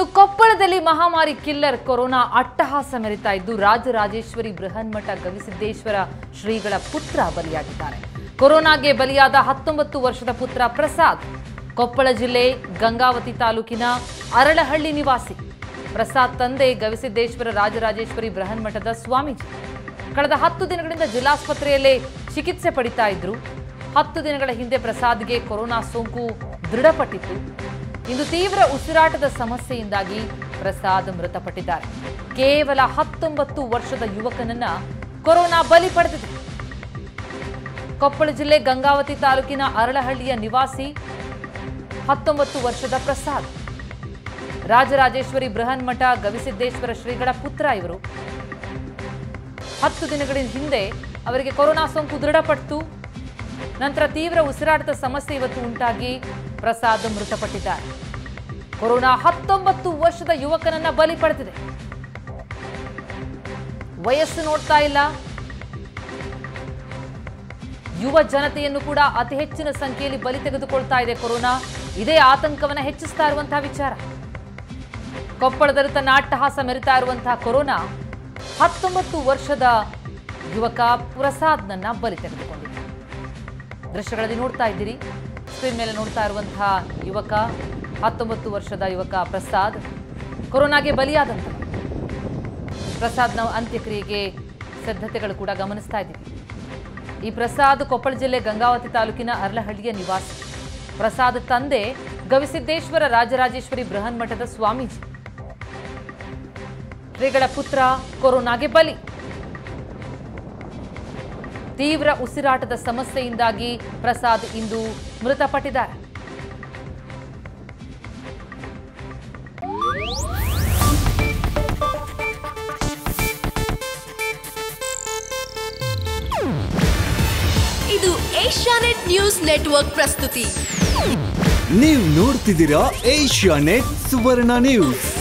ಇನ್ನು ಕೊಪ್ಪಳದಲ್ಲಿ ಮಹಾಮಾರಿ ಕಿಲ್ಲರ್ ಕೊರೋನಾ ಅಟ್ಟಹಾಸ ಮೆರಿತಾ ಇದ್ದು ರಾಜರಾಜೇಶ್ವರಿ ಬೃಹನ್ಮಠ ಗವಿಸಿದ್ದೇಶ್ವರ ಶ್ರೀಗಳ ಪುತ್ರ ಬಲಿಯಾಗಿದ್ದಾರೆ ಕೊರೋನಾಗೆ ಬಲಿಯಾದ ಹತ್ತೊಂಬತ್ತು ವರ್ಷದ ಪುತ್ರ ಪ್ರಸಾದ್ ಕೊಪ್ಪಳ ಜಿಲ್ಲೆ ಗಂಗಾವತಿ ತಾಲೂಕಿನ ಅರಳಹಳ್ಳಿ ನಿವಾಸಿ ಪ್ರಸಾದ್ ತಂದೆ ಗವಿಸಿದ್ದೇಶ್ವರ ರಾಜರಾಜೇಶ್ವರಿ ಬೃಹನ್ಮಠದ ಸ್ವಾಮೀಜಿ ಕಳೆದ ಹತ್ತು ದಿನಗಳಿಂದ ಜಿಲ್ಲಾಸ್ಪತ್ರೆಯಲ್ಲೇ ಚಿಕಿತ್ಸೆ ಪಡಿತಾ ಇದ್ರು ಹತ್ತು ದಿನಗಳ ಹಿಂದೆ ಪ್ರಸಾದ್ಗೆ ಕೊರೋನಾ ಸೋಂಕು ದೃಢಪಟ್ಟಿತ್ತು ಇಂದು ತೀವ್ರ ಉಸಿರಾಟದ ಸಮಸ್ಯೆಯಿಂದಾಗಿ ಪ್ರಸಾದ್ ಮೃತಪಟ್ಟಿದ್ದಾರೆ ಕೇವಲ ಹತ್ತೊಂಬತ್ತು ವರ್ಷದ ಯುವಕನನ್ನ ಕೊರೋನಾ ಬಲಿ ಪಡೆದಿದೆ ಕೊಪ್ಪಳ ಜಿಲ್ಲೆ ಗಂಗಾವತಿ ತಾಲೂಕಿನ ಅರಳಹಳ್ಳಿಯ ನಿವಾಸಿ ಹತ್ತೊಂಬತ್ತು ವರ್ಷದ ಪ್ರಸಾದ್ ರಾಜರಾಜೇಶ್ವರಿ ಬೃಹನ್ಮಠ ಗವಿಸಿದ್ದೇಶ್ವರ ಶ್ರೀಗಳ ಪುತ್ರ ಇವರು ಹತ್ತು ದಿನಗಳ ಹಿಂದೆ ಅವರಿಗೆ ಕೊರೋನಾ ಸೋಂಕು ದೃಢಪಟ್ಟು ನಂತರ ತೀವ್ರ ಉಸಿರಾಟದ ಸಮಸ್ಯೆ ಇವತ್ತು ಉಂಟಾಗಿ ಪ್ರಸಾದ್ ಮೃತಪಟ್ಟಿದ್ದಾರೆ ಕೊರೋನಾ ಹತ್ತೊಂಬತ್ತು ವರ್ಷದ ಯುವಕನನ್ನ ಬಲಿ ಪಡೆದಿದೆ ವಯಸ್ಸು ನೋಡ್ತಾ ಇಲ್ಲ ಯುವ ಜನತೆಯನ್ನು ಕೂಡ ಅತಿ ಹೆಚ್ಚಿನ ಸಂಖ್ಯೆಯಲ್ಲಿ ಬಲಿ ತೆಗೆದುಕೊಳ್ತಾ ಇದೆ ಕೊರೋನಾ ಇದೇ ಆತಂಕವನ್ನ ಹೆಚ್ಚಿಸ್ತಾ ಇರುವಂತಹ ವಿಚಾರ ಕೊಪ್ಪಳದಲ್ಲಿ ತನ್ನ ಅಟ್ಟಹಾಸ ಮೆರಿತಾ ಇರುವಂತಹ ಕೊರೋನಾ ಹತ್ತೊಂಬತ್ತು ವರ್ಷದ ಯುವಕ ಪ್ರಸಾದ್ನನ್ನ ಬಲಿ ತೆಗೆದುಕೊಂಡಿದೆ ದೃಶ್ಯಗಳಲ್ಲಿ ನೋಡ್ತಾ ಇದ್ದೀರಿ ಸ್ಕ್ರೀನ್ ಮೇಲೆ ನೋಡ್ತಾ ಇರುವಂತಹ ಯುವಕ ಹತ್ತೊಂಬತ್ತು ವರ್ಷದ ಯುವಕ ಪ್ರಸಾದ್ ಕೊರೋನಾಗೆ ಬಲಿಯಾದಂತ ಪ್ರಸಾದ್ನ ಅಂತ್ಯಕ್ರಿಯೆಗೆ ಸಿದ್ಧತೆಗಳು ಕೂಡ ಗಮನಿಸ್ತಾ ಇದ್ದೀವಿ ಈ ಪ್ರಸಾದ್ ಕೊಪ್ಪಳ ಜಿಲ್ಲೆ ಗಂಗಾವತಿ ತಾಲೂಕಿನ ಅರ್ಲಹಳ್ಳಿಯ ನಿವಾಸಿ ಪ್ರಸಾದ್ ತಂದೆ ಗವಿಸಿದ್ದೇಶ್ವರ ರಾಜರಾಜೇಶ್ವರಿ ಬೃಹನ್ಮಠದ ಸ್ವಾಮೀಜಿ ಶ್ರೀಗಳ ಪುತ್ರ ಕೊರೋನಾಗೆ ಬಲಿ ತೀವ್ರ ಉಸಿರಾಟದ ಸಮಸ್ಯೆಯಿಂದಾಗಿ ಪ್ರಸಾದ್ ಇಂದು ಮೃತಪಟ್ಟಿದ್ದಾರೆ ಇದು ಏಷ್ಯಾನೆಟ್ ನ್ಯೂಸ್ ನೆಟ್ವರ್ಕ್ ಪ್ರಸ್ತುತಿ ನೀವು ನೋಡ್ತಿದ್ದೀರಾ ಏಷ್ಯಾ ನೆಟ್ ಸುವರ್ಣ ನ್ಯೂಸ್